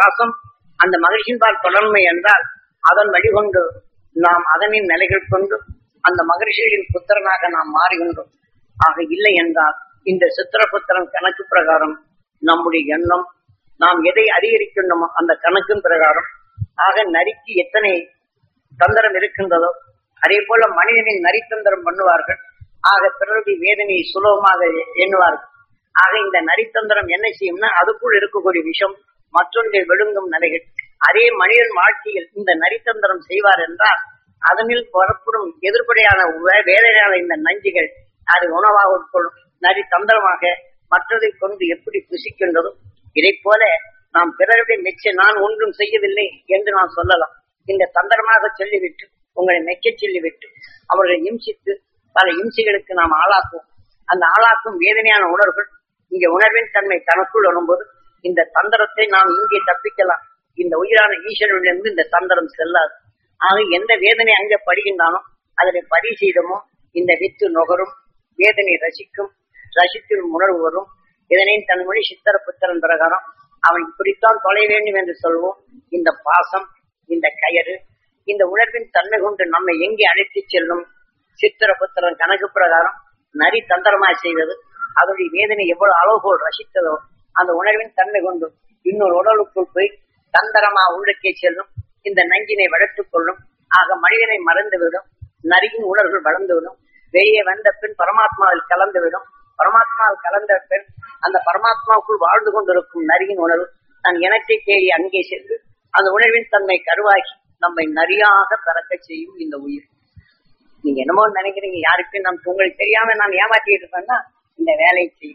பாசம் அந்த மகிழ்ச்சியின் பால் தொடர்மை என்றால் அதன் வழிகொண்டு நாம் அதனின் நிலைகள் கொண்டு அந்த மகிழ்ச்சிகளின் புத்திரனாக நாம் மாறுகின்றோம் ஆக இல்லை என்றால் இந்த சித்திரபுத்திரன் கணக்கு பிரகாரம் நம்முடைய எண்ணம் நாம் எதை அதிகரிக்கின்றோமோ அந்த கணக்கின் பிரகாரம் ஆக நரிக்கு எத்தனை தந்திரம் இருக்கின்றதோ அதே போல மனிதனின் நரித்தந்திரம் பண்ணுவார்கள் ஆக பிறருடைய வேதனையை சுலபமாக எண்ணுவார்கள் ஆக இந்த நரித்தந்திரம் என்ன செய்யும்னா அதுக்குள் இருக்கக்கூடிய விஷம் மற்றொன்றை விழுங்கும் நிலைகள் அதே மனிதன் வாழ்க்கையில் இந்த நரித்தந்திரம் செய்வார் என்றால் அதனில் வரப்படும் எதிர்ப்படையான வே- வேதனையான இந்த நஞ்சுகள் அது உணவாக உட்கொள்ளும் நரி தந்திரமாக மற்றதை கொண்டு எப்படி புசிக்கின்றதோ இதை போல நாம் பிறருடைய மெச்ச நான் ஒன்றும் செய்யவில்லை என்று நான் சொல்லலாம் இந்த தந்திரமாக சொல்லிவிட்டு உங்களை மெச்ச சொல்லிவிட்டு அவர்களை இம்சித்து பல இம்சைகளுக்கு நாம் ஆளாக்குவோம் அந்த ஆளாக்கும் வேதனையான உணர்வுகள் இங்க உணர்வின் தன்மை தனக்குள் வரும்போது இந்த தந்திரத்தை நாம் இங்கே தப்பிக்கலாம் இந்த உயிரான ஈஸ்வரனிடமிருந்து இந்த தந்திரம் செல்லாது ஆக எந்த வேதனை அங்கே படுகின்றானோ அதனை பதிவு செய்தமோ இந்த வித்து நுகரும் வேதனை ரசிக்கும் ரசிக்கும் உணர்வு வரும் இதனை தன் மொழி சித்தர புத்திரன் பிரகாரம் அவன் இப்படித்தான் தொலை வேண்டும் என்று சொல்வோம் இந்த பாசம் இந்த கயறு இந்த உணர்வின் தன்மை கொண்டு நம்மை எங்கே அழைத்துச் செல்லும் சித்திர புத்திரன் கணக்கு பிரகாரம் நரி தந்திரமாய் செய்தது அதனுடைய வேதனை எவ்வளவு அளவுகோல் ரசித்ததோ அந்த உணர்வின் தன்மை கொண்டு இன்னொரு உடலுக்குள் போய் தந்திரமா உள்ளுக்கே செல்லும் இந்த நஞ்சினை வளர்த்துக் கொள்ளும் ஆக மனிதனை மறந்துவிடும் நரியின் உணர்வுகள் வளர்ந்துவிடும் வெளியே வந்த பின் பரமாத்மாவில் கலந்துவிடும் பரமாத்மாவில் கலந்த பின் அந்த பரமாத்மாவுக்குள் வாழ்ந்து கொண்டிருக்கும் நரியின் உணர்வு தன் இனத்தை தேடி அங்கே சென்று அந்த உணர்வின் தன்மை கருவாகி நம்மை நரியாக பிறக்க செய்யும் இந்த உயிர் நீங்க என்னமோ நினைக்கிறீங்க யாருக்கும் நம் உங்களுக்கு தெரியாம நான் ஏமாற்றிட்டு இருப்பேன்னா இந்த வேலையை செய்யும்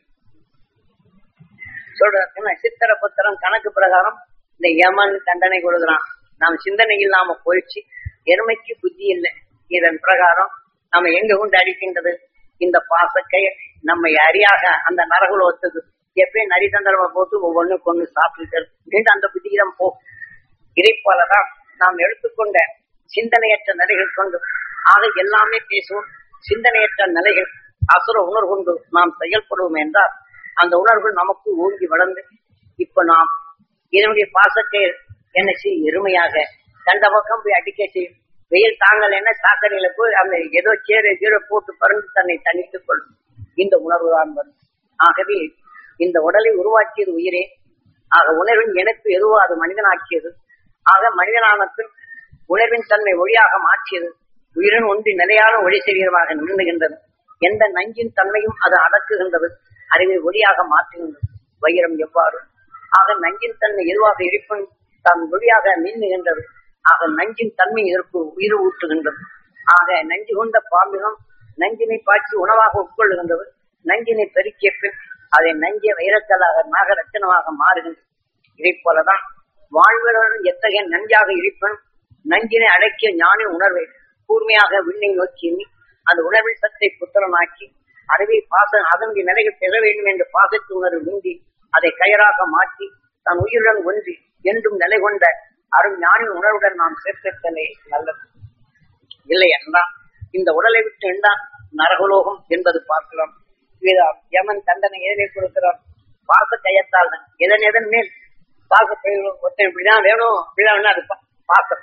சொல்றதுன்னா சித்திர புத்திரம் கணக்கு பிரகாரம் இந்த யமன் தண்டனை கொடுக்குறான் நாம் சிந்தனை இல்லாம போயிடுச்சு எருமைக்கு புத்தி இல்லை இதன் பிரகாரம் நம்ம எங்க கொண்டு அடிக்கின்றது இந்த பாசக்கை நம்மை அறியாக அந்த நரகுலோகத்துக்கு எப்பயும் நரிதந்திரமா போட்டு ஒவ்வொன்னு கொண்டு சாப்பிட்டு மீண்டும் அந்த புத்தியிடம் போ இதை போலதான் நாம் எடுத்துக்கொண்ட சிந்தனையற்ற நிலைகள் கொண்டு ஆக எல்லாமே பேசுவோம் சிந்தனையற்ற நிலைகள் அசுர உணர்வு கொண்டு நாம் செயல்படுவோம் என்றால் அந்த உணர்வுகள் நமக்கு ஓங்கி வளர்ந்து இப்ப நாம் இதனுடைய பாசத்தை என்ன செய்யும் எருமையாக கண்ட பக்கம் போய் அடிக்க செய்யும் வெயில் தாங்கல் என்ன சாக்கடையில போய் அந்த ஏதோ சேர கீழ போட்டு பறந்து தன்னை தணித்துக் கொள்ளும் இந்த உணர்வு தான் வரும் ஆகவே இந்த உடலை உருவாக்கியது உயிரே ஆக உணர்வின் இணைப்பு எதுவோ அது மனிதனாக்கியது ஆக மனிதனானத்தில் உணர்வின் தன்மை ஒளியாக மாற்றியது உயிரின் ஒன்றி நிலையான ஒளி சரீரமாக நின்றுகின்றது எந்த நஞ்சின் தன்மையும் அது அடக்குகின்றது அறிவை ஒளியாக மாற்றுகின்றது வைரம் எவ்வாறு ஆக நஞ்சின் தன்மை எதுவாக இருப்பின் தன் ஒளியாக மின்னுகின்றது ஆக நஞ்சின் தன்மை இதற்கு உயிர் ஊட்டுகின்றது ஆக நஞ்சு கொண்ட பாம்பினம் நஞ்சினை பாய்ச்சி உணவாக உட்கொள்ளுகின்றது நஞ்சினை பெருக்கிய பின் அதை நஞ்சிய வைரக்கலாக நாகரத்தினமாக மாறுகின்றது இதை போலதான் வாழ்வர்களும் எத்தகைய நஞ்சாக இருப்பினும் நஞ்சினை அடக்கிய ஞானி உணர்வை கூர்மையாக விண்ணை நோக்கி எண்ணி அந்த உணர்வின் சத்தை புத்திரனாக்கி அறிவை பாச அதனுடைய நிலைகள் பெற வேண்டும் என்று பாசத்து உணர்வு விந்தி அதை கயராக மாற்றி தன் உயிருடன் ஒன்றி என்றும் நிலை கொண்ட அரும் ஞானி உணர்வுடன் நாம் சேர்த்தலே நல்லது இல்லை என்றால் இந்த உடலை விட்டு என்றால் நரகலோகம் என்பது பார்க்கிறோம் இதுதான் யமன் தண்டனை எதனை கொடுக்கிறான் பாச கயத்தால் தான் எதன் எதன் மேல் பாச ஒருத்தன் இப்படிதான் வேணும் இப்படிதான் வேணும் அது பா- பாசம்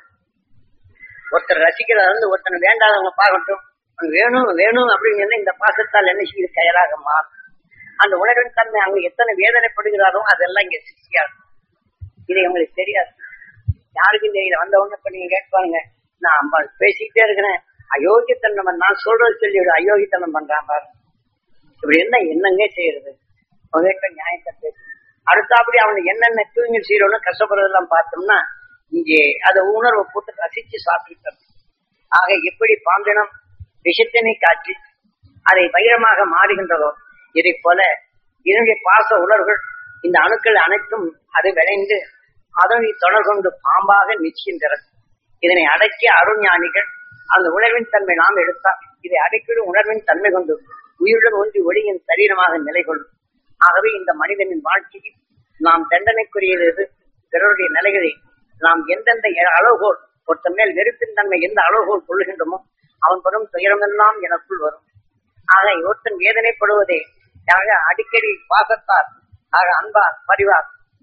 ஒருத்தர் ரசிக்கிறத வந்து ஒருத்தன் வேண்டாதவங்க பார்க்கட்டும் அவனுக்கு வேணும் வேணும் அப்படின்னு சொன்னா இந்த பாசத்தால் என்ன செய்யுது கயராக மாறும் அந்த உணர்வின் தன்மை அங்க எத்தனை வேதனைப்படுகிறாரோ அதெல்லாம் இங்க சிக்கியாது இது உங்களுக்கு தெரியாது யாருக்கும் தெரியல வந்த உடனே இப்ப நீங்க கேட்பாங்க நான் அம்மா பேசிக்கிட்டே இருக்கிறேன் அயோக்கியத்தனம் பண்ண- நான் சொல்றது சொல்லி விடு அயோக்கியத்தனம் பண்றான் பாரு இப்படி என்ன என்னங்க செய்யறது உங்ககிட்ட நியாயத்தை பேசு அடுத்தாப்படி அவனுக்கு என்னென்ன தூங்கி செய்யறோம்னு கஷ்டப்படுறதெல்லாம் பார்த்தோம்னா இங்கே அதை உணர்வை போட்டு ரசிச்சு சாப்பிட்டு ஆக எப்படி பாம்பினம் விஷத்தினை காட்டி அதை வைரமாக மாறுகின்றதோ இதை போல இதனுடைய பாச உணர்வுகள் இந்த அணுக்கள் அனைத்தும் அது விளைந்து அதனை தொடர் கொண்டு பாம்பாக நிற்கின்றது இதனை அடக்கிய அருஞானிகள் அந்த உணர்வின் தன்மை நாம் எடுத்தால் இதை அடக்கிடும் உணர்வின் தன்மை கொண்டு உயிருடன் ஒன்றி ஒளியின் சரீரமாக நிலை கொள்ளும் ஆகவே இந்த மனிதனின் வாழ்க்கையில் நாம் தண்டனைக்குரியது எது? பிறருடைய நிலைகளை நாம் எந்தெந்த அளவுகோல் ஒருத்தன் மேல் வெறுப்பின் தன்மை எந்த அளவுகோல் கொள்ளுகின்றோமோ அவன் படும் துயரமெல்லாம் எனக்குள் வரும் ஆக ஒருத்தன் வேதனைப்படுவதே ஆக அடிக்கடி பாசத்தால் ஆக அன்பார் பரிவார்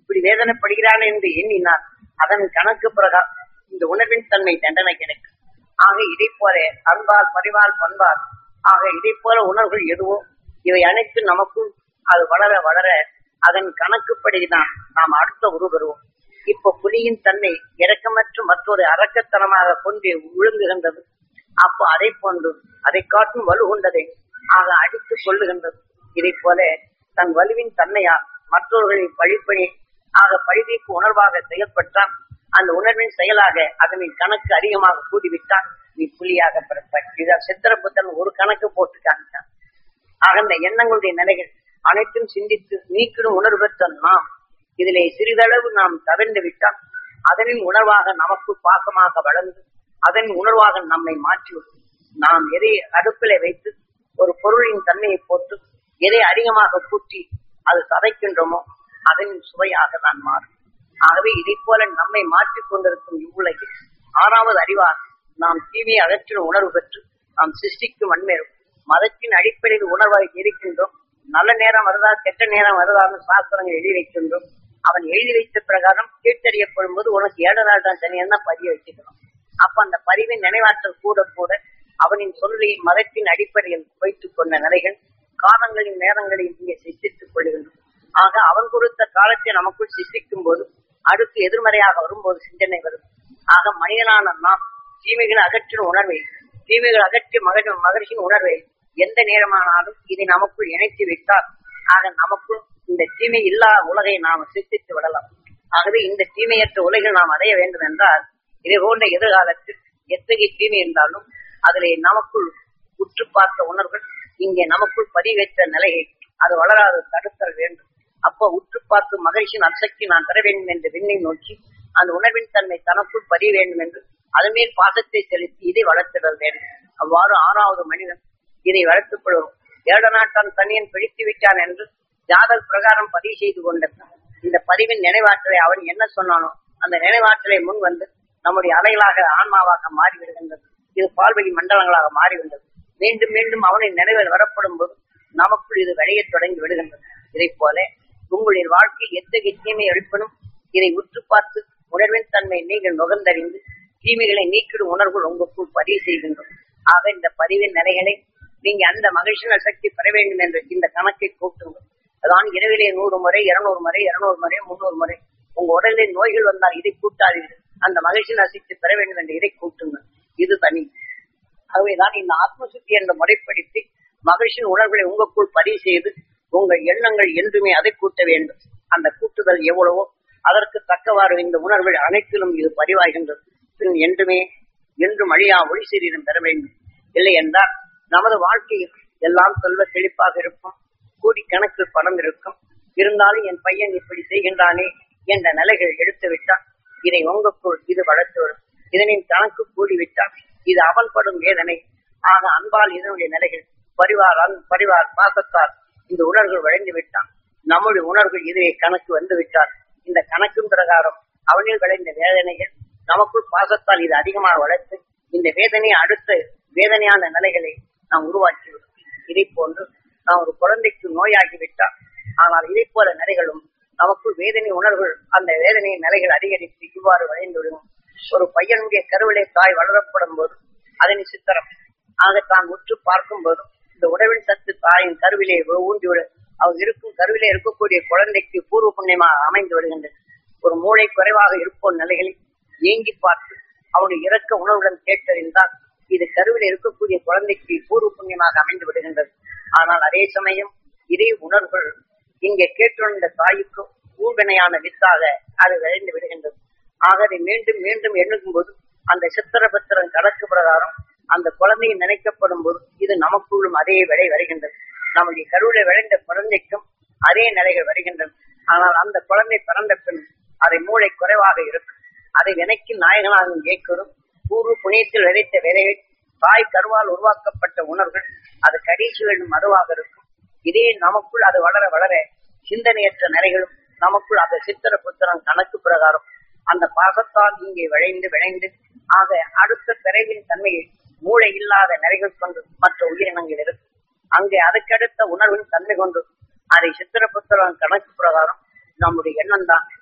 இப்படி வேதனைப்படுகிறான் என்று எண்ணினார் அதன் கணக்கு பிரகாரம் இந்த உணர்வின் தன்மை தண்டனை கிடைக்கும் ஆக இதை போல அன்பால் பரிவால் பண்பால் ஆக இதை போல உணர்வுகள் எதுவோ இவை அனைத்தும் நமக்குள் அது வளர வளர அதன் கணக்குப்படிதான் நாம் அடுத்த உரு பெறுவோம் இப்ப புலியின் தன்மை இரக்கமற்ற மற்றொரு அரக்கத்தனமாக கொண்டு விழுங்குகின்றது அப்போ அதை போன்று அதை காட்டும் வலு கொண்டதை ஆக அடித்துக் கொள்ளுகின்றது இதை போல தன் வலுவின் தன்மையால் மற்றவர்களை பழிப்பணி ஆக பழிதீர்ப்பு உணர்வாக செயல்பட்டால் அந்த உணர்வின் செயலாக அதனின் கணக்கு அதிகமாக கூடிவிட்டால் நீ புலியாக பிறப்பாய் இதை சித்திரபுத்தன் ஒரு கணக்கு போட்டு காமித்தான் ஆக இந்த எண்ணங்களுடைய நிலைகள் அனைத்தும் சிந்தித்து நீக்கிடும் உணர்வு பெற்ற நாம் இதிலே சிறிதளவு நாம் தவிர்ந்து விட்டால் அதனின் உணர்வாக நமக்கு பாசமாக வளர்ந்து அதன் உணர்வாக நம்மை மாற்றிவிடும் நாம் எதை அடுப்பிலே வைத்து ஒரு பொருளின் தன்மையை போட்டு எதை அதிகமாக கூட்டி அது சதைக்கின்றோமோ அதன் சுவையாக தான் மாறும் ஆகவே இதை போல நம்மை மாற்றிக் கொண்டிருக்கும் இவ்வுலகில் ஆறாவது அறிவார் நாம் தீமையை அகற்றின உணர்வு பெற்று நாம் சிருஷ்டிக்கும் வன்மேறும் மதத்தின் அடிப்படையில் உணர்வாக இருக்கின்றோம் நல்ல நேரம் வருதா கெட்ட நேரம் வருதான்னு சாஸ்திரங்கள் எழுதி வைக்கின்றோம் அவன் எழுதி வைத்த பிரகாரம் கேட்டறியப்படும் போது உனக்கு ஏழு நாள் தான் தனியாக பதிய வச்சுக்கணும் அப்ப அந்த பதிவின் நினைவாற்றல் கூட கூட அவனின் சொல்லை மதத்தின் அடிப்படையில் வைத்துக் கொண்ட நிலைகள் காலங்களின் நேரங்களையும் இங்கே சித்தித்துக் கொள்கின்றோம் ஆக அவன் கொடுத்த காலத்தை நமக்குள் சித்திக்கும் போது அடுத்து எதிர்மறையாக வரும்போது சிந்தனை வரும் ஆக மனிதனான நாம் தீமைகளை அகற்றின உணர்வை தீமைகள் அகற்றி மக மகிழ்ச்சியின் உணர்வை எந்த நேரமானாலும் இதை நமக்குள் இணைத்து விட்டால் ஆக நமக்குள் இந்த தீமை இல்லா உலகை நாம் சித்தித்து விடலாம் ஆகவே இந்த தீமையற்ற உலகில் நாம் அடைய வேண்டும் என்றால் இதை போன்ற எதிர்காலத்தில் எத்தகைய தீமை இருந்தாலும் அதிலே நமக்குள் உற்று பார்த்த உணர்வுகள் இங்கே நமக்குள் பதிவேற்ற நிலையை அது வளராது தடுத்தல் வேண்டும் அப்போ உற்று பார்த்து மகிழ்ச்சியின் அசக்தி நான் பெற வேண்டும் என்று விண்ணை நோக்கி அந்த உணர்வின் தன்மை தனக்குள் பதிய வேண்டும் என்று அதன் மேல் பாசத்தை செலுத்தி இதை வளர்த்திடல் வேண்டும் அவ்வாறு ஆறாவது மனிதன் இதை வளர்த்துக் கொள்வோம் ஏழ நாட்டான் தனியன் பிடித்து விட்டான் என்று ஜாதக பிரகாரம் பதிவு செய்து கொண்டிருந்தான் இந்த பதிவின் நினைவாற்றலை அவன் என்ன சொன்னானோ அந்த நினைவாற்றலை முன் வந்து நம்முடைய அலைகளாக ஆன்மாவாக மாறிவிடுகின்றது இது பால்வழி மண்டலங்களாக மாறிவிடுகிறது மீண்டும் மீண்டும் அவனின் நினைவில் வரப்படும் போது நமக்குள் இது விளையத் தொடங்கி விடுகின்றது இதை போல உங்களுடைய வாழ்க்கையில் எத்தகைய தீமை எழுப்பினும் இதை உற்று பார்த்து உணர்வின் தன்மை நீங்கள் நுகர்ந்தறிந்து தீமைகளை நீக்கிடும் உணர்வுகள் உங்களுக்குள் பதிவு செய்கின்றோம் ஆக இந்த பதிவின் நிலைகளை நீங்க அந்த மகிழ்ச்சியின் சக்தி பெற வேண்டும் என்று இந்த கணக்கை கூட்டுங்கள் அதான் இரவிலே நூறு முறை இருநூறு முறை இருநூறு முறை முன்னூறு முறை உங்க உடலிலே நோய்கள் வந்தால் இதை கூட்டாதீர்கள் அந்த மகிழ்ச்சியின் சக்தி பெற வேண்டும் என்று இதை கூட்டுங்கள் இது தனி ஆகவேதான் இந்த ஆத்மசுத்தி என்ற முறைப்படுத்தி மகிழ்ச்சியின் உணர்வுகளை உங்களுக்குள் பதிவு செய்து உங்கள் எண்ணங்கள் என்றுமே அதை கூட்ட வேண்டும் அந்த கூட்டுதல் எவ்வளவோ அதற்கு தக்கவாறு இந்த உணர்வுகள் அனைத்திலும் இது பதிவாகின்றது பின் என்றுமே என்றும் அழியா ஒளி சரீரம் பெற வேண்டும் இல்லை என்றால் நமது வாழ்க்கையில் எல்லாம் செல்வ செழிப்பாக இருக்கும் கோடிக்கணக்கில் பணம் இருக்கும் இருந்தாலும் என் பையன் இப்படி செய்கின்றானே என்ற நிலைகள் எடுத்து விட்டால் இதை உங்களுக்குள் இது வளர்த்து வரும் இதனின் கணக்கு கூடிவிட்டால் இது அவன் படும் வேதனை ஆக அன்பால் இதனுடைய நிலைகள் பரிவார் அன் பரிவார் பாசத்தால் இந்த உணர்வுகள் வழங்கி விட்டான் நம்முடைய உணர்வுகள் இதுவே கணக்கு வந்து விட்டால் இந்த கணக்கின் பிரகாரம் அவனில் விளைந்த வேதனைகள் நமக்குள் பாசத்தால் இது அதிகமாக வளர்த்து இந்த வேதனை அடுத்த வேதனையான நிலைகளை நாம் உருவாக்கிவிடும் இதை போன்று நாம் ஒரு குழந்தைக்கு நோயாகிவிட்டால் ஆனால் இதை போல நிலைகளும் நமக்குள் வேதனை உணர்வுகள் அந்த வேதனையின் நிலைகள் அதிகரித்து இவ்வாறு விளைந்துவிடும் ஒரு பையனுடைய கருவிலை தாய் வளரப்படும் போது அதனை சித்திரம் ஆக தான் உற்று பார்க்கும் போதும் இந்த உணவின் சத்து தாயின் கருவிலே ஊன்றிவிடும் அவர் இருக்கும் கருவிலே இருக்கக்கூடிய குழந்தைக்கு பூர்வ புண்ணியமாக அமைந்து விடுகின்றது ஒரு மூளை குறைவாக இருப்போர் நிலைகளில் ஏங்கி பார்த்து அவனுடைய இறக்க உணவுடன் கேட்டறிந்தால் இது கருவில் இருக்கக்கூடிய குழந்தைக்கு பூர்வ புண்ணியமாக அமைந்து விடுகின்றது ஆனால் அதே சமயம் இதே உணர்வுகள் இங்கே கேட்டுள்ள தாய்க்கு ஊழ்வினையான வித்தாக அது விளைந்து விடுகின்றது ஆக அதை மீண்டும் மீண்டும் எண்ணுக்கும் போது அந்த சித்திரபத்திரன் கணக்கு பிரகாரம் அந்த குழந்தையை நினைக்கப்படும் போது இது நமக்குள்ளும் அதே விலை வருகின்றது நம்முடைய கருவில விளைந்த குழந்தைக்கும் அதே நிலைகள் வருகின்றன ஆனால் அந்த குழந்தை பிறந்த பின் அதை மூளை குறைவாக இருக்கும் அதை வினைக்கும் நாயகனாக கேட்கிறோம் பூர்வ புனியத்தில் விதைத்த விதையை தாய் கருவால் உருவாக்கப்பட்ட உணர்வுகள் அது கடைசி வேண்டும் மதுவாக இருக்கும் இதே நமக்குள் அது வளர வளர சிந்தனையற்ற நிலைகளும் நமக்குள் அந்த சித்திர புத்திரம் கணக்கு பிரகாரம் அந்த பாசத்தால் இங்கே விளைந்து விளைந்து ஆக அடுத்த பிறவின் தன்மையை மூளை இல்லாத நிறைகள் கொண்டு மற்ற உயிரினங்கள் இருக்கும் அங்கே அதுக்கடுத்த உணர்வின் தன்மை கொண்டு அதை சித்திர புத்திரம் கணக்கு பிரகாரம் நம்முடைய எண்ணம் தான்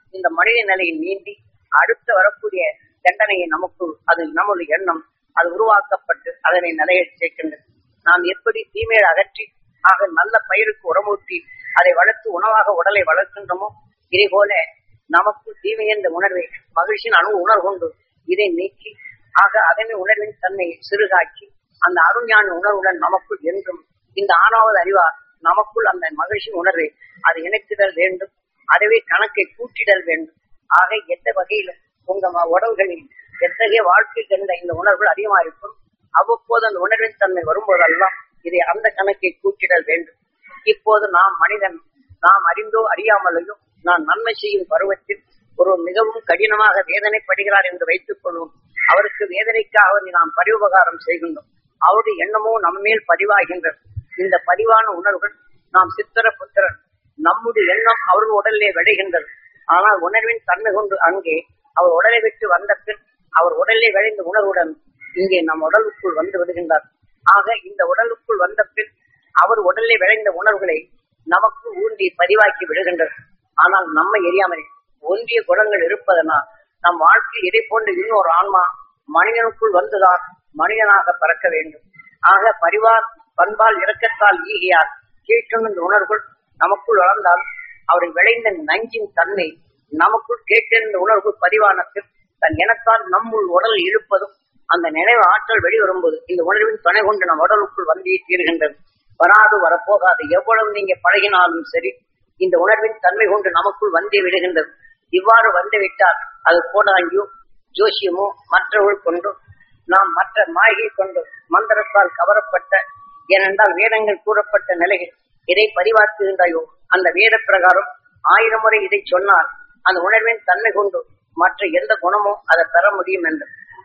இந்த மனித நிலையை நீந்தி அடுத்து வரக்கூடிய தண்டனையை நமக்கு அது நம்முடைய எண்ணம் அது உருவாக்கப்பட்டு அதனை நிலையை சேர்க்கின்றது நாம் எப்படி தீமையை அகற்றி ஆக நல்ல பயிருக்கு உரமூட்டி அதை வளர்த்து உணவாக உடலை வளர்க்கின்றோமோ இதே போல நமக்கு தீமை என்ற உணர்வை மகிழ்ச்சியின் அணு உணர்வுண்டு இதை நீக்கி ஆக அதனை உணர்வின் தன்மையை சிறுகாக்கி அந்த அருஞான உணர்வுடன் நமக்குள் என்றும் இந்த ஆறாவது அறிவார் நமக்குள் அந்த மகிழ்ச்சியின் உணர்வை அது இணைக்குதல் வேண்டும் அதுவே கணக்கை கூட்டிடல் வேண்டும் ஆக எந்த வகையிலும் உங்க ம- உடல்களில் எத்தகைய வாழ்க்கை கண்ட இந்த உணர்வுகள் அதிகமாக இருக்கும் அவ்வப்போது அந்த உணர்வின் தன்மை வரும்போதெல்லாம் இதை அந்த கணக்கை கூட்டிடல் வேண்டும் இப்போது நாம் மனிதன் நாம் அறிந்தோ அறியாமலையோ நான் நன்மை செய்யும் பருவத்தில் ஒரு மிகவும் கடினமாக வேதனைப்படுகிறார் என்று வைத்துக் கொள்வோம் அவருக்கு வேதனைக்காக நாம் பரிவுபகாரம் செய்கின்றோம் அவருடைய எண்ணமோ நம்மேல் பதிவாகின்றது இந்த பதிவான உணர்வுகள் நாம் சித்திர புத்திரன் நம்முடைய எண்ணம் அவர்கள் உடலிலே விளைகின்றது ஆனால் உணர்வின் தன்மை கொண்டு அங்கே அவர் உடலை விட்டு வந்த பின் அவர் உடலிலே விளைந்த உணர்வுடன் இங்கே நம் உடலுக்குள் வந்து விடுகின்றார் ஆக இந்த உடலுக்குள் வந்த பின் அவர் உடலிலே விளைந்த உணர்வுகளை நமக்கு ஊன்றி பதிவாக்கி விடுகின்றது ஆனால் நம்மை எரியாமலே ஒன்றிய குணங்கள் இருப்பதனால் நம் வாழ்க்கையில் இதை போன்ற இன்னொரு ஆன்மா மனிதனுக்குள் வந்துதான் மனிதனாக பிறக்க வேண்டும் ஆக பரிவார் பண்பால் இரக்கத்தால் ஈகியார் கீழ்கொண்ட உணர்வுகள் நமக்குள் வளர்ந்தால் அவர்கள் விளைந்த நஞ்சின் தன்மை நமக்குள் கேட்டிருந்த உணர்வு பதிவானத்தில் தன் இனத்தால் நம்முள் உடல் இழுப்பதும் அந்த நினைவு ஆற்றல் வெளிவரும்போது இந்த உணர்வின் துணை கொண்டு நம் உடலுக்குள் வந்தே தீர்கின்றது வராது வரப்போகாது எவ்வளவு நீங்க பழகினாலும் சரி இந்த உணர்வின் தன்மை கொண்டு நமக்குள் வந்தே விடுகின்றது இவ்வாறு வந்துவிட்டால் அது கோடாங்கியோ ஜோசியமோ மற்றவர்கள் கொண்டு நாம் மற்ற மாயை கொண்டு மந்திரத்தால் கவரப்பட்ட ஏனென்றால் வேதங்கள் கூறப்பட்ட நிலையில் இதை பதிவாக்குகின்றாயோ அந்த வேத பிரகாரம் ஆயிரம் முறை இதை சொன்னால் அந்த உணர்வின் தன்மை கொண்டு மற்ற எந்த குணமோ அதை பெற முடியும் என்று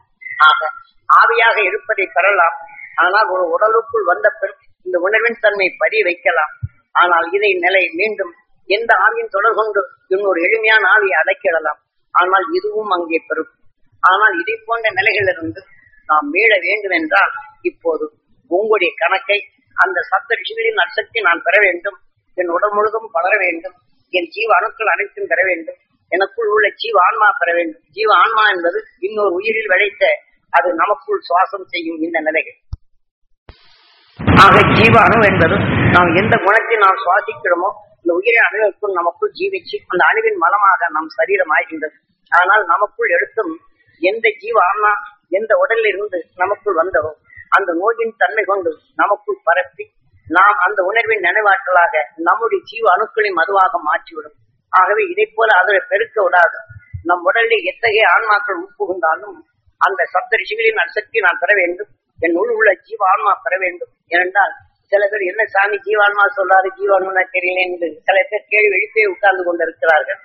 ஆக ஆவியாக இருப்பதை பெறலாம் ஆனால் ஒரு உடலுக்குள் வந்த பின் இந்த உணர்வின் தன்மை பதிய வைக்கலாம் ஆனால் இதை நிலை மீண்டும் எந்த ஆவியின் தொடர் கொண்டு இன்னொரு எளிமையான ஆவியை அடக்கிடலாம் ஆனால் இதுவும் அங்கே பெறும் ஆனால் இதை போன்ற நிலைகளிலிருந்து நாம் மீள வேண்டும் என்றால் இப்போது உங்களுடைய கணக்கை அந்த சப்த ரிஷிகளின் நற்சக்தி நான் பெற வேண்டும் என் உடல் முழுதும் வளர வேண்டும் என் ஜீவ அணுக்கள் அனைத்தும் பெற வேண்டும் எனக்குள் உள்ள ஜீவ ஆன்மா பெற வேண்டும் ஜீவ ஆன்மா என்பது இன்னொரு உயிரில் விளைத்த அது நமக்குள் சுவாசம் செய்யும் இந்த நிலைகள் ஆக ஜீவ அணு என்பது நாம் எந்த குணத்தை நாம் சுவாசிக்கிறோமோ இந்த உயிரின் அணுவிற்குள் நமக்குள் ஜீவிச்சு அந்த அணுவின் மலமாக நம் சரீரம் ஆகின்றது ஆனால் நமக்குள் எடுத்தும் எந்த ஜீவ ஆன்மா எந்த உடலில் இருந்து நமக்குள் வந்ததோ அந்த நோயின் தன்மை கொண்டு நமக்குள் பரப்பி நாம் அந்த உணர்வின் நினைவாற்றலாக நம்முடைய ஜீவ அணுக்களை மதுவாக மாற்றிவிடும் ஆகவே இதை போல அதை பெருக்க விடாது நம் உடலில் எத்தகைய ஆன்மாக்கள் உட்புகுந்தாலும் அந்த சப்த ரிஷிகளின் அசக்தி நான் பெற வேண்டும் என் உள் உள்ள ஜீவ ஆன்மா பெற வேண்டும் ஏனென்றால் சில பேர் என்ன சாமி ஜீவான்மா சொல்றாரு ஜீவான்மா தெரியல என்று சில பேர் கேள்வி எழுப்பே உட்கார்ந்து கொண்டிருக்கிறார்கள்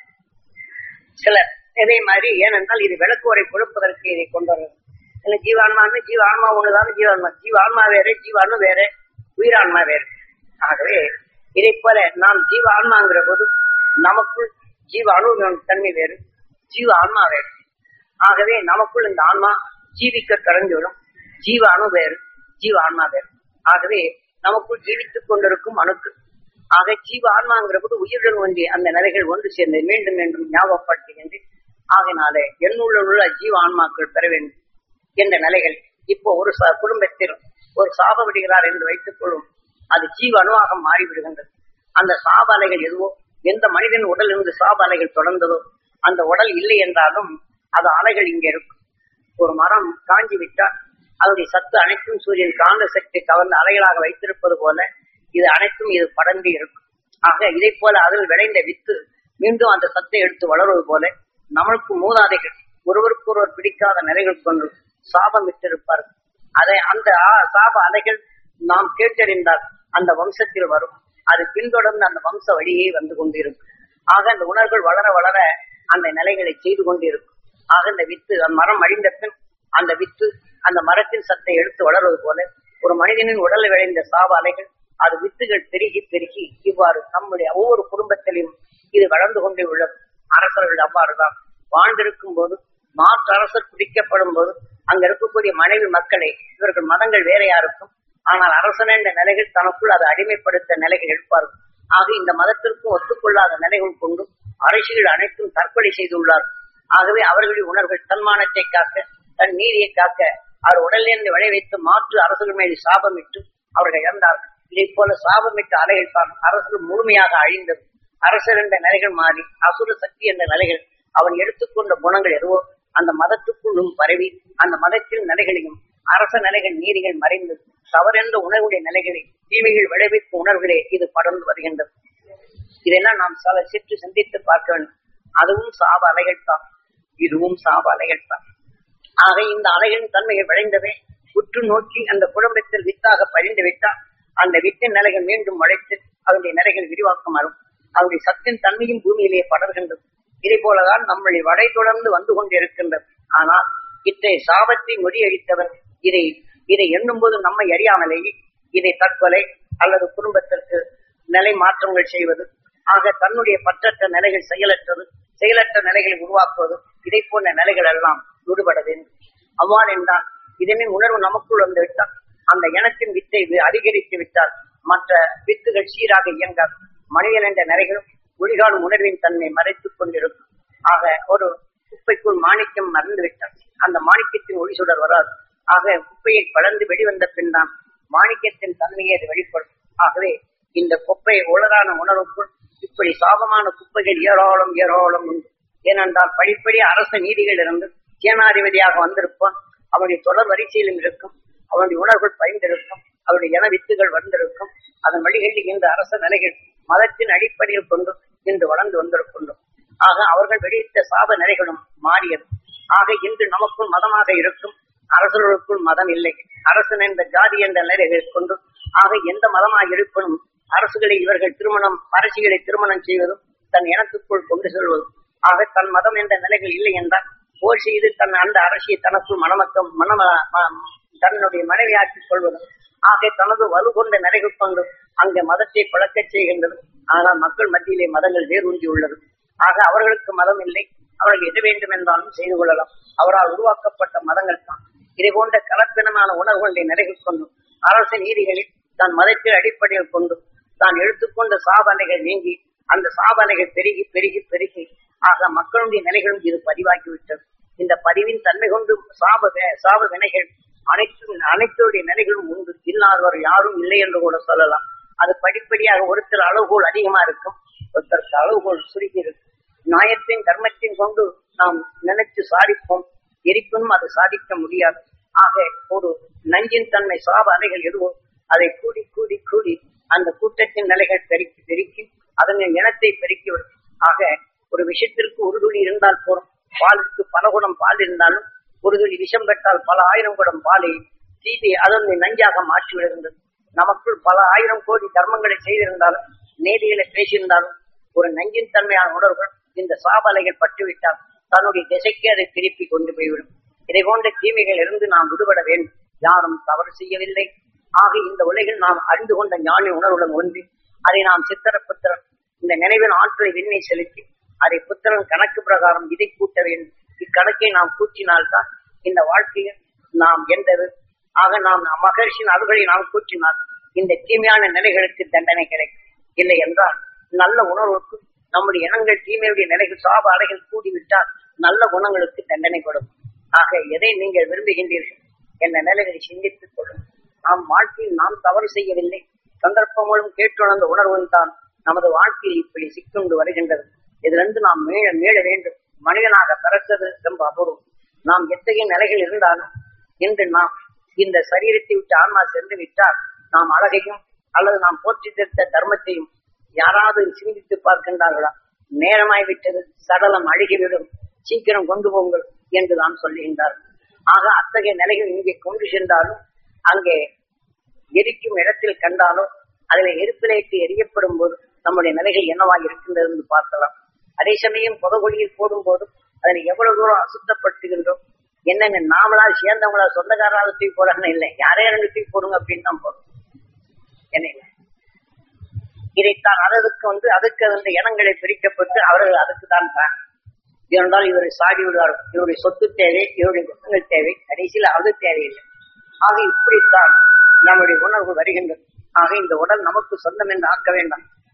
சிலர் இதே மாதிரி ஏனென்றால் இது விளக்கு உரை கொடுப்பதற்கு இதை கொண்டு வர்றது இல்ல ஜீவான்மான்னு ஜீவ ஆன்மா ஒண்ணுதான் ஜீவான்மா ஜீவ ஆன்மா வேற ஜீவானு வேற உயிரான்மா வேற ஆகவே இதை போல நாம் ஜீவ ஆன்மாங்கிற போது நமக்குள் ஜீவ அணு தன்மை வேறு ஜீவ ஆன்மா வேறு ஆகவே நமக்குள் இந்த ஆன்மா ஜீவிக்க தொடங்கிவிடும் ஜீவ அணு வேறு ஜீவ ஆன்மா வேறு ஆகவே நமக்குள் ஜீவித்துக் கொண்டிருக்கும் அணுக்கள் ஆக ஜீவ ஆன்மாங்கிற போது உயிருடன் ஒன்றி அந்த நிலைகள் ஒன்று சேர்ந்து மீண்டும் மீண்டும் ஞாபகப்படுத்துகின்றேன் ஆகினாலே என்னுள்ள உள்ள ஜீவ ஆன்மாக்கள் பெற வேண்டும் என்ற நிலைகள் இப்போ ஒரு ச- குடும்பத்தில் ஒரு சாப விடுகிறார் என்று வைத்துக் கொள்ளும் அது ஜீவ அணுவாக மாறிவிடுகின்றது அந்த சாப அலைகள் எதுவோ எந்த மனிதன் உடல் இருந்து சாப அலைகள் தொடர்ந்ததோ அந்த உடல் இல்லை என்றாலும் அது அலைகள் இங்கே இருக்கும் ஒரு மரம் காஞ்சி விட்டால் அதனுடைய சத்து அனைத்தும் சூரியன் காந்த சக்தி கவர்ந்த அலைகளாக வைத்திருப்பது போல இது அனைத்தும் இது படர்ந்து இருக்கும் ஆக இதை போல அதில் விளைந்த வித்து மீண்டும் அந்த சத்தை எடுத்து வளருவது போல நம்மளுக்கு மூதாதைகள் ஒருவருக்கு ஒருவர் பிடிக்காத நிலைகள் கொண்டு சாபம் விட்டிருப்பார்கள் அதை அந்த ஆ- சாப அலைகள் நாம் கேட்டறிந்தால் அந்த வம்சத்தில் வரும் அது பின்தொடர்ந்து அந்த வம்ச வழியே வந்து கொண்டிருக்கும் ஆக அந்த உணர்வுகள் வளர வளர அந்த நிலைகளை செய்து கொண்டிருக்கும் ஆக இந்த வித்து அந்த மரம் அழிந்த பின் அந்த வித்து அந்த மரத்தின் சத்தை எடுத்து வளர்வது போல ஒரு மனிதனின் உடலில் விளைந்த சாப அலைகள் அது வித்துகள் பெருகி பெருகி இவ்வாறு நம்முடைய ஒவ்வொரு குடும்பத்திலும் இது வளர்ந்து கொண்டே உள்ளது அரசர்கள் அவ்வாறுதான் வாழ்ந்திருக்கும் போது மாற்று அரசர் பிடிக்கப்படும் போது அங்க இருக்கக்கூடிய மனைவி மக்களை இவர்கள் மதங்கள் வேறையா இருக்கும் ஆனால் அரசன் என்ற நிலைகள் தனக்குள் அதை அடிமைப்படுத்த நிலைகள் இருப்பார்கள் ஆக இந்த மதத்திற்கும் ஒத்துக்கொள்ளாத நிலைகள் கொண்டு அரசியல் அனைத்தும் தற்கொலை செய்துள்ளார் ஆகவே அவர்களின் உணர்வுகள் தன்மானத்தை காக்க தன் நீதியை காக்க அவர் உடலிலிருந்து விளைவித்து மாற்று அரசுகள் மீது சாபமிட்டு அவர்கள் இறந்தார்கள் இதை போல சாபமிட்டு அலைகள் தான் அரசு முழுமையாக அழிந்தது அரசர் என்ற நிலைகள் மாறி அசுர சக்தி என்ற நிலைகள் அவன் எடுத்துக்கொண்ட குணங்கள் எதுவோ அந்த மதத்துக்குள்ளும் பரவி அந்த மதத்தின் நிலைகளையும் அரச நிலைகள் நீதிகள் மறைந்து தவறென்ற உணர்வுடைய நிலைகளை தீமைகள் விளைவிக்கும் உணர்வுகளே இது படர்ந்து வருகின்றது இதெல்லாம் நாம் சில சிற்று சிந்தித்து பார்க்க வேண்டும் அதுவும் சாப அலைகள் தான் இதுவும் சாப அலைகள் தான் ஆக இந்த அலைகளின் தன்மையை விளைந்தவே உற்று நோக்கி அந்த குடும்பத்தில் வித்தாக பழிந்து விட்டால் அந்த வித்தின் நிலைகள் மீண்டும் முளைத்து அதனுடைய நிலைகள் விரிவாக்கம் வரும் அவருடைய சத்தின் தன்மையும் பூமியிலே படர்கின்றது இதே போலதான் நம்மளை வடை தொடர்ந்து வந்து கொண்டிருக்கின்றது ஆனால் இத்தகைய சாபத்தை முறியடித்தவன் இதை இதை எண்ணும் போது நம்மை அறியாமலேயே இதை தற்கொலை அல்லது குடும்பத்திற்கு நிலை மாற்றங்கள் செய்வது ஆக தன்னுடைய பற்றற்ற நிலைகள் செயலற்றது செயலற்ற நிலைகளை உருவாக்குவது இதை போன்ற நிலைகள் எல்லாம் விடுபட வேண்டும் அவ்வாறு என்றால் இதனின் உணர்வு நமக்குள் வந்து விட்டால் அந்த இனத்தின் வித்தை வி- அதிகரித்து விட்டால் மற்ற வித்துகள் சீராக இயங்காது மனிதன் என்ற நிலைகளும் ஒளிகாணும் உணர்வின் தன்மை மறைத்துக் கொண்டிருக்கும் ஆக ஒரு குப்பைக்குள் மாணிக்கம் மறந்து விட்டால் அந்த மாணிக்கத்தின் ஒளி சுடர் வராது ஆக குப்பையை படர்ந்து வெளிவந்த பின் தான் மாணிக்கத்தின் தன்மையை அது வெளிப்படும் ஆகவே இந்த குப்பை உளரான உணர்வுக்குள் இப்படி சாபமான குப்பைகள் ஏராளம் ஏராளம் உண்டு ஏனென்றால் படிப்படி அரச நீதிகள் இருந்து சேனாதிபதியாக வந்திருப்பான் அவனுடைய தொடர் வரிசையிலும் இருக்கும் அவனுடைய உணர்வுகள் பயந்திருக்கும் அவருடைய இன வித்துகள் வந்திருக்கும் அதன் வழிகளில் இந்த அரச நிலைகள் மதத்தின் அடிப்படையில் கொண்டு இன்று வளர்ந்து வந்திருக்கின்றோம் ஆக அவர்கள் வெளியிட்ட சாப நிலைகளும் மாறியது ஆக இன்று நமக்குள் மதமாக இருக்கும் அரசர்களுக்குள் மதம் இல்லை அரசன் என்ற ஜாதி என்ற நிலைகளை கொண்டு ஆக எந்த மதமாக இருப்பினும் அரசுகளை இவர்கள் திருமணம் அரசிகளை திருமணம் செய்வதும் தன் இனத்துக்குள் கொண்டு செல்வதும் ஆக தன் மதம் என்ற நிலைகள் இல்லை என்றால் போர் செய்து தன் அந்த அரசியை தனக்குள் மணமக்கம் மணம ம- தன்னுடைய மனைவியாக்கிக் கொள்வதும் ஆக தனது வலு கொண்ட நிலைகள் கொண்டு அங்கே மதத்தை பழக்கச் செய்கின்றது ஆனால் மக்கள் மத்தியிலே மதங்கள் வேரூன்றி உள்ளது ஆக அவர்களுக்கு மதம் இல்லை அவர்கள் எது வேண்டும் என்றாலும் செய்து கொள்ளலாம் அவரால் உருவாக்கப்பட்ட மதங்கள் தான் இதை போன்ற கலப்பினமான உணர்வுகளை நிறைகள் கொண்டு அரசு நீதிகளில் தான் மதத்தின் அடிப்படையில் கொண்டு தான் எடுத்துக்கொண்ட சாபனைகள் நீங்கி அந்த சாபனைகள் பெருகி பெருகி பெருகி ஆக மக்களுடைய நிலைகளும் இது பதிவாகிவிட்டது இந்த பதிவின் தன்மை கொண்டு சாப வி- சாப வினைகள் அனைத்து அனைத்துடைய நிலைகளும் உண்டு இல்லாதவர் யாரும் இல்லை என்று கூட சொல்லலாம் அது படிப்படியாக ஒருத்தர் அளவுகோல் அதிகமா இருக்கும் ஒருத்தருக்கு அளவுகோல் சுருக்கி இருக்கும் நியாயத்தின் தர்மத்தின் கொண்டு நாம் நினைத்து சாதிப்போம் எரிப்பினும் அது சாதிக்க முடியாது ஆக ஒரு நஞ்சின் தன்மை சாப அலைகள் எதுவோ அதை கூடி கூடி கூடி அந்த கூட்டத்தின் நிலைகள் பெருக்கி பெருக்கி அதன் இனத்தை பெருக்கி விடும் ஆக ஒரு விஷயத்திற்கு ஒரு துளி இருந்தால் போதும் பாலுக்கு பல குடம் பால் இருந்தாலும் ஒரு துளி விஷம் பெற்றால் பல ஆயிரம் குடம் பாலை தீபி அதனை நஞ்சாக மாற்றி விடுகின்றது நமக்குள் பல ஆயிரம் கோடி தர்மங்களை செய்திருந்தாலும் நேதிகளை பேசியிருந்தாலும் ஒரு நஞ்சின் தன்மையான உணர்வுகள் இந்த சாபலைகள் பட்டுவிட்டால் தன்னுடைய திசைக்கு அதை திருப்பி கொண்டு போய்விடும் இதை போன்ற தீமைகள் இருந்து நாம் விடுபட வேண்டும் யாரும் தவறு செய்யவில்லை ஆக இந்த உலகில் நாம் அறிந்து கொண்ட ஞானி உணர்வுடன் ஒன்றி அதை நாம் சித்திர புத்திரன் இந்த நினைவின் ஆற்றலை விண்ணை செலுத்தி அதை புத்திரன் கணக்கு பிரகாரம் இதை கூட்ட வேண்டும் இக்கணக்கை நாம் கூட்டினால்தான் இந்த வாழ்க்கையில் நாம் எந்தது ஆக நாம் மகர்ஷின் அருள்களை நாம் கூட்டினால் இந்த தீமையான நிலைகளுக்கு தண்டனை கிடைக்கும் இல்லை என்றால் நல்ல உணர்வுக்கு நம்முடைய இனங்கள் தீமையுடைய நிலைகள் சாப அலைகள் கூடிவிட்டால் நல்ல குணங்களுக்கு தண்டனை கொடுக்கும் ஆக எதை நீங்கள் விரும்புகின்றீர்கள் என்ற நிலைகளை சிந்தித்துக் கொள்ளும் நாம் வாழ்க்கையில் நாம் தவறு செய்யவில்லை சந்தர்ப்பம் மூலம் கேட்டுணர்ந்த உணர்வும் தான் நமது வாழ்க்கையில் இப்படி சிக்கொண்டு வருகின்றது இதிலிருந்து நாம் மீள மீள வேண்டும் மனிதனாக பிறக்கிறது ரொம்ப அபூர்வம் நாம் எத்தகைய நிலைகள் இருந்தாலும் இன்று நாம் இந்த சரீரத்தை விட்டு ஆன்மா சென்று விட்டால் நாம் அழகையும் அல்லது நாம் போற்றி திருத்த தர்மத்தையும் யாராவது சிந்தித்து பார்க்கின்றார்களா நேரமாய் விட்டது சடலம் அழுகிவிடும் சீக்கிரம் கொண்டு போங்கள் என்று தான் சொல்லுகின்றார்கள் ஆக அத்தகைய நிலைகள் இங்கே கொண்டு சென்றாலும் அங்கே எரிக்கும் இடத்தில் கண்டாலோ அதில் எரிப்பிலேட்டு எரியப்படும் போது நம்முடைய நிலைகள் என்னவாக இருக்கின்றது என்று பார்க்கலாம் அதே சமயம் புதகுழியில் போடும் போதும் அதில் எவ்வளவு தூரம் அசுத்தப்படுத்துகின்றோம் என்னங்க நாமளா சேர்ந்தவங்களா சொந்தக்காரராக தூக்கி போறாங்கன்னு இல்லை யாரே ரெண்டு தூக்கி போடுங்க அப்படின்னு தான் போறோம் என்ன இல்லை. இதைத்தான் அதற்கு வந்து அதுக்கு அந்த இனங்களை பிரிக்கப்பட்டு அவர்கள் அதுக்கு தான் தான் இருந்தால் இவரை சாடி விடுவார்கள் இவருடைய சொத்து தேவை இவருடைய குணங்கள் தேவை கடைசியில் அது தேவையில்லை ஆக இப்படித்தான் நம்முடைய உணர்வு வருகின்றது ஆக இந்த உடல் நமக்கு சொந்தம் என்று ஆக்க வேண்டாம்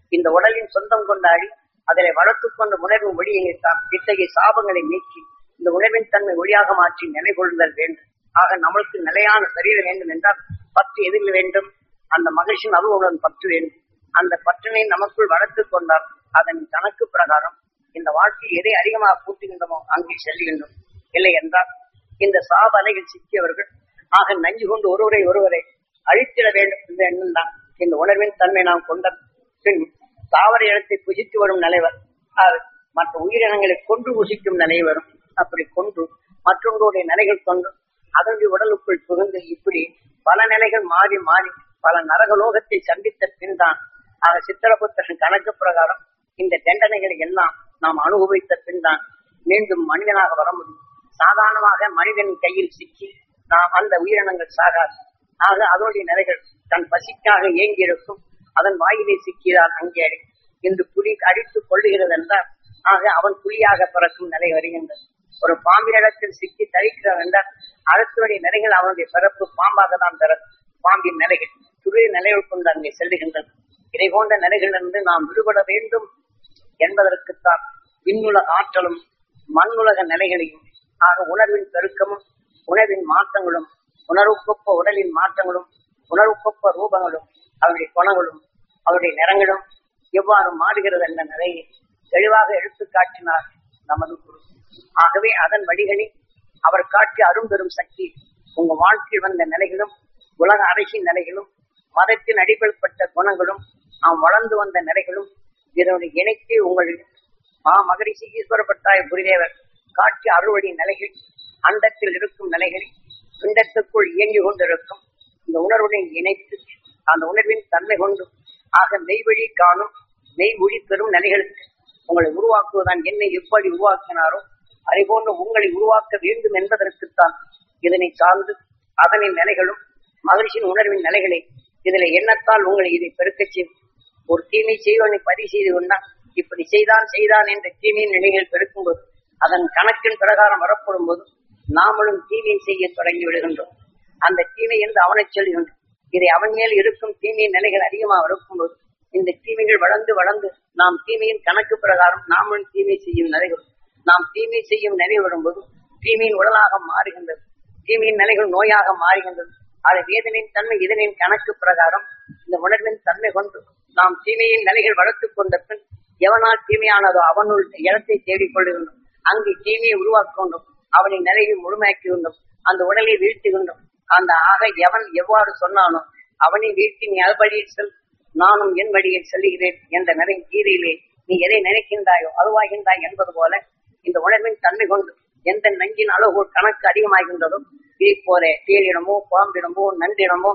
இந்த உடலின் சொந்தம் கொண்டாடி அதனை வளர்த்துக் கொண்ட உணர்வின் ஒளியை தான் இத்தகைய சாபங்களை நீக்கி இந்த உணர்வின் தன்மை ஒளியாக மாற்றி நிலை கொள்ளுதல் வேண்டும் ஆக நம்மளுக்கு நிலையான சரீரம் வேண்டும் என்றால் பற்று எதிரில் வேண்டும் அந்த மகிழ்ச்சியின் அருளுடன் பற்று வேண்டும் அந்த பற்றினை நமக்குள் வளர்த்துக் கொண்டால் அதன் கணக்கு பிரகாரம் இந்த வாழ்க்கை எதை அதிகமாக கூட்டுகின்றமோ அங்கே செல்கின்றோம் இல்லை என்றால் இந்த சாப அலையில் சிக்கியவர்கள் ஆக நஞ்சு கொண்டு ஒருவரை ஒருவரை அழித்திட வேண்டும் என்ற எண்ணம் தான் இந்த உணர்வின் தன்மை நாம் கொண்ட பின் தாவர இடத்தை புசித்து வரும் நிலைவர் அது மற்ற உயிரினங்களை கொன்று புசிக்கும் நிலை வரும் அப்படி கொன்று மற்றொன்றுடைய நிலைகள் கொண்டு அதனுடைய உடலுக்குள் புகுந்து இப்படி பல நிலைகள் மாறி மாறி பல நரகலோகத்தை சந்தித்த பின் தான் ஆக சித்திரபுத்தரன் கணக்கு பிரகாரம் இந்த தண்டனைகளை எல்லாம் நாம் அனுபவித்த பின் தான் மீண்டும் மனிதனாக வர முடியும் சாதாரணமாக மனிதனின் கையில் சிக்கி நாம் அந்த உயிரினங்கள் சாகாது ஆக அதனுடைய நிலைகள் தன் பசிக்காக ஏங்கி இருக்கும் அதன் வாயிலை சிக்கியதால் அங்கே அடி இன்று புலி அடித்துக் கொள்ளுகிறது என்றால் ஆக அவன் புலியாக பிறக்கும் நிலை வருகின்றது ஒரு பாம்பினிடத்தில் சிக்கி தரிக்கிறான் என்றால் அடுத்தவருடைய நிலைகள் அவனுடைய பிறப்பு பாம்பாக தான் பிறக்கும் பாம்பின் நிலைகள் துரிய நிலைகள் கொண்டு அங்கே செல்லுகின்றது இதை போன்ற நிலைகளிலிருந்து நாம் விடுபட வேண்டும் என்பதற்குத்தான் விண்ணுலக ஆற்றலும் மண்ணுலக நிலைகளையும் ஆக உணர்வின் பெருக்கமும் உணர்வின் மாற்றங்களும் உணர்வுக்கொப்ப உடலின் மாற்றங்களும் உணர்வுக்கொப்ப ரூபங்களும் அவருடைய குணங்களும் அவருடைய நிறங்களும் எவ்வாறு மாறுகிறது என்ற நிலையை தெளிவாக எடுத்து காட்டினார் நமது குரு ஆகவே அதன் வழிகளில் அவர் காட்டிய அரும்பெரும் சக்தி உங்க வாழ்க்கையில் வந்த நிலைகளும் உலக அரசின் நிலைகளும் மதத்தின் அடிப்படைப்பட்ட குணங்களும் நாம் வளர்ந்து வந்த நிலைகளும் இதனுடைய இணைத்து உங்களில் மா மகரிஷி ஈஸ்வரப்பட்டாய குருதேவர் காட்டிய அறுவடை நிலைகள் அண்டத்தில் இருக்கும் நிலைகள் பிண்டத்துக்குள் இயங்கி கொண்டிருக்கும் இந்த உணர்வுடன் இணைத்து அந்த உணர்வின் தன்மை கொண்டு ஆக மெய்வழி காணும் மெய் ஒளி பெறும் நிலைகளுக்கு உங்களை உருவாக்குவதான் என்னை எப்படி உருவாக்கினாரோ அதை போன்று உங்களை உருவாக்க வேண்டும் என்பதற்குத்தான் இதனை சார்ந்து அதனின் நிலைகளும் மகிழ்ச்சியின் உணர்வின் நிலைகளை இதில் எண்ணத்தால் உங்களை இதை பெருக்கச் செய்யும் ஒரு தீமை செய்வனை பதிவு செய்து கொண்டால் இப்படி செய்தான் செய்தான் என்ற தீமையின் நிலைகள் பெருக்கும்போது அதன் கணக்கின் பிரகாரம் வரப்படும் போது நாமளும் தீமையை செய்ய தொடங்கி விடுகின்றோம் அந்த தீமை என்று அவனை சொல்கின்றோம் இதை அவன் மேல் இருக்கும் தீமையின் நிலைகள் அதிகமாக இருக்கும்போது இந்த தீமைகள் வளர்ந்து வளர்ந்து நாம் தீமையின் கணக்கு பிரகாரம் நாமளும் தீமை செய்யும் நிலைகள் நாம் தீமை செய்யும் நிலை வரும்போது தீமையின் உடலாக மாறுகின்றது தீமையின் நிலைகள் நோயாக மாறுகின்றது அது வேதனையின் தன்மை இதனின் கணக்கு பிரகாரம் இந்த உணர்வின் தன்மை கொண்டு நாம் தீமையின் நிலைகள் வளர்த்துக் கொண்ட பின் எவனால் தீமையானதோ அவனுள் இடத்தை தேடிக் கொள்ளுகின்றோம் அங்கு தீமையை உருவாக்குகின்றோம் அவனின் நிலையை முழுமையாக்கி கொண்டோம் அந்த உடலை வீழ்த்துகின்றோம் அந்த ஆக எவன் எவ்வாறு சொன்னானோ அவனை வீழ்த்தி நீ அதுபடியில் செல் நானும் என் வழியில் செல்லுகிறேன் என்ற நிலை கீதையிலே நீ எதை நினைக்கின்றாயோ அதுவாகின்றாய் என்பது போல இந்த உணர்வின் தன்மை கொண்டு எந்த நஞ்சின் அளவு கணக்கு அதிகமாகின்றதோ இதை போல தேலிடமோ பாம்பிடமோ நன்றிடமோ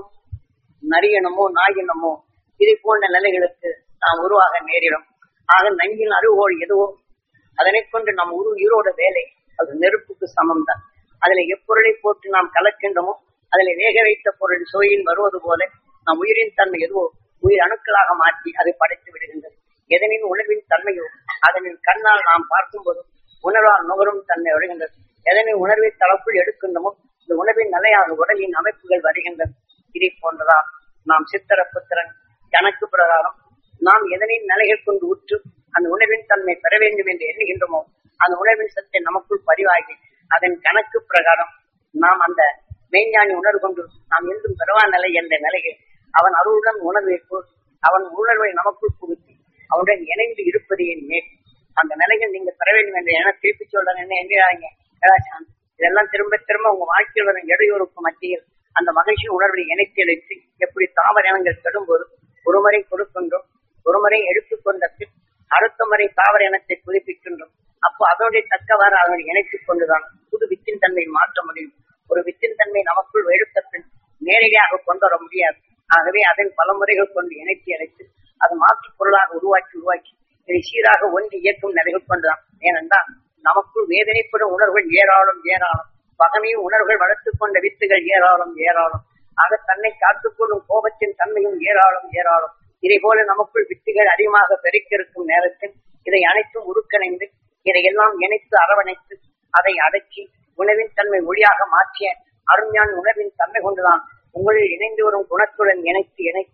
நரியனமோ நாயினமோ இதை போன்ற நிலைகளுக்கு நாம் உருவாக நேரிடும் ஆக நஞ்சின் அருகோள் எதுவோ அதனை கொண்டு நம் உரு உயிரோட வேலை அது நெருப்புக்கு சமம் தான் அதில் எப்பொருளை போட்டு நாம் கலக்கின்றமோ அதில் வேக வைத்த பொருள் சுவையில் வருவது போல நம் உயிரின் தன்மை எதுவோ உயிர் அணுக்களாக மாற்றி அதை படைத்து விடுகின்றது எதனின் உணர்வின் தன்மையோ அதனின் கண்ணால் நாம் பார்க்கும்போது உணர்வால் நுகரும் தன்மை வருகின்றது எதனின் உணர்வை தளப்புள் எடுக்கின்றமோ இந்த உணர்வின் நிலையாக உடலின் அமைப்புகள் வருகின்றது இதை போன்றதா நாம் சித்திர புத்திரன் கணக்கு பிரகாரம் நாம் எதனின் நிலைகள் கொண்டு உற்று அந்த உணர்வின் தன்மை பெற வேண்டும் என்று எண்ணுகின்றோமோ அந்த உணர்வின் சத்தை நமக்குள் பதிவாகி அதன் கணக்கு பிரகாரம் நாம் அந்த மெய்ஞானி உணர்வு கொண்டு நாம் என்றும் பெறவா நிலை என்ற நிலையில் அவன் அருளுடன் உணர்வை போல் அவன் உணர்வை நமக்குள் புகுத்தி அவனுடன் இணைந்து இருப்பது என் மேல் அந்த நிலைகள் நீங்க பெற வேண்டும் என்று என திருப்பி சொல்றேன் என்ன என்கிறாங்க இதெல்லாம் திரும்ப திரும்ப உங்க வாழ்க்கையில் வரும் இடையூறுக்கு மத்தியில் அந்த மகிழ்ச்சி உணர்வை இணைத்து இணைத்து எப்படி தாவர இனங்கள் கெடும்போது ஒரு முறை கொடுக்கின்றோம் ஒரு முறை எடுத்துக்கொண்ட பின் அடுத்த முறை தாவர இனத்தை புதுப்பிக்கின்றோம் அப்போ அதனுடைய தக்கவாறு அதனை இணைத்துக் கொண்டுதான் புது வித்தின் தன்மையை மாற்ற முடியும் ஒரு வித்தின் தன்மை நமக்குள் எடுத்த பின் நேரடியாக கொண்டு வர முடியாது ஆகவே அதன் பல முறைகள் கொண்டு இணைத்து இணைத்து அது மாற்று பொருளாக உருவாக்கி உருவாக்கி இதை சீராக ஒன்றி இயக்கும் நிலைகள் கொண்டுதான் ஏனென்றால் நமக்குள் வேதனைப்படும் உணர்வுகள் ஏராளம் ஏராளம் பகமையும் உணர்வுகள் வளர்த்துக் கொண்ட வித்துகள் ஏராளம் ஏராளம் ஆக தன்னை காத்துக்கொள்ளும் கோபத்தின் தன்மையும் ஏராளம் ஏராளம் இதை போல நமக்குள் வித்துகள் அதிகமாக பெருக்கிருக்கும் நேரத்தில் இதை அனைத்தும் உருக்கணைந்து இதையெல்லாம் இணைத்து அரவணைத்து அதை அடக்கி உணவின் தன்மை ஒளியாக மாற்றிய அருமையான உணர்வின் தன்மை கொண்டுதான் உங்களில் இணைந்து வரும் குணத்துடன் இணைத்து இணைத்து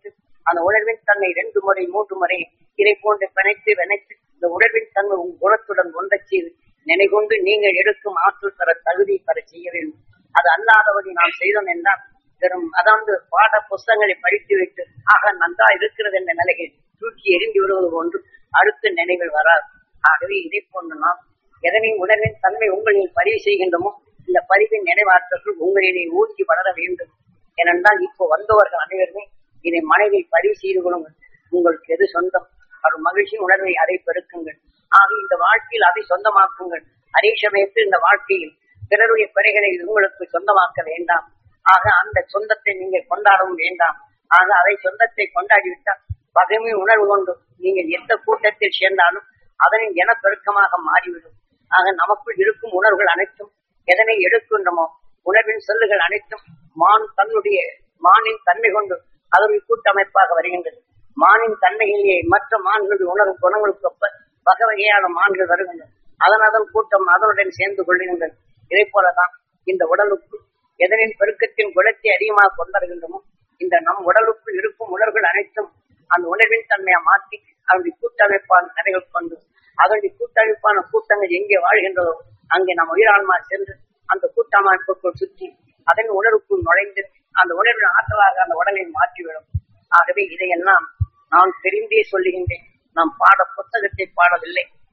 அந்த உணர்வின் தன்மை ரெண்டு முறை மூன்று முறை இதை போன்று பிணைத்து வினைத்து இந்த உணர்வின் தன்மை உங்கள் குணத்துடன் ஒன்றச் செய்து நினைகொண்டு நீங்கள் எடுக்கும் ஆற்றல் பெற தகுதி பெற செய்ய வேண்டும் அது அல்லாதபடி நாம் செய்தோம் என்றால் பெரும் அதாவது பாட புஸ்தகங்களை படித்துவிட்டு ஆக நன்றா இருக்கிறது என்ற நிலையில் தூக்கி எரிந்து விடுவது போன்று அடுத்த நினைவில் வராது ஆகவே இதை போன்று நாம் எதனை உணர்வின் தன்மை உங்களில் பதிவு செய்கின்றமோ இந்த பதிவின் நினைவாற்றல்கள் உங்களிலே ஊற்றி வளர வேண்டும் ஏனென்றால் இப்போ வந்தவர்கள் அனைவருமே இதை மனதில் பதிவு செய்து கொள்ளுங்கள் உங்களுக்கு எது சொந்தம் அவர் மகிழ்ச்சி உணர்வை அதை பெருக்குங்கள் ஆக இந்த வாழ்க்கையில் அதை சொந்தமாக்குங்கள் அதே சமயத்தில் இந்த வாழ்க்கையில் பிறருடைய குறைகளை உங்களுக்கு சொந்தமாக்க வேண்டாம் ஆக அந்த சொந்தத்தை நீங்கள் கொண்டாடவும் வேண்டாம் ஆக அதை சொந்தத்தை கொண்டாடிவிட்டால் பகைமை உணர்வு கொண்டு நீங்கள் எந்த கூட்டத்தில் சேர்ந்தாலும் அதனை இனப்பெருக்கமாக மாறிவிடும் ஆக நமக்குள் இருக்கும் உணர்வுகள் அனைத்தும் எதனை எடுக்கின்றமோ உணர்வின் சொல்லுகள் அனைத்தும் மான் தன்னுடைய மானின் தன்மை கொண்டு அதனுடைய கூட்டமைப்பாக வருகின்றது மானின் தன்மையிலேயே மற்ற மான்களுடைய உணர்வு குணங்களுக்கு ஒப்ப வகை வகையான மான்கள் வருகின்றன அதன் அதன் கூட்டம் அதனுடன் சேர்ந்து கொள்கின்றது இதே போலதான் இந்த உடலுக்குள் எதனின் பெருக்கத்தின் குணத்தை அதிகமாக கொண்டருகின்றமோ இந்த நம் உடலுக்குள் இருக்கும் உணர்வுகள் அனைத்தும் அந்த உணர்வின் தன்மையை மாற்றி அதனுடைய கூட்டமைப்பான கதைகள் கொண்டு அதனுடைய கூட்டமைப்பான கூட்டங்கள் எங்கே வாழ்கின்றதோ அங்கே நம் உயிரான்மா சென்று அந்த கூட்டமைப்புக்குள் சுற்றி அதன் உணர்வுக்குள் நுழைந்து அந்த உணர்வின் ஆற்றலாக அந்த உடலை மாற்றிவிடும் ஆகவே இதையெல்லாம் நான் தெரிந்தே சொல்லுகின்றேன் நாம் பாட புத்தகத்தை பாடவில்லை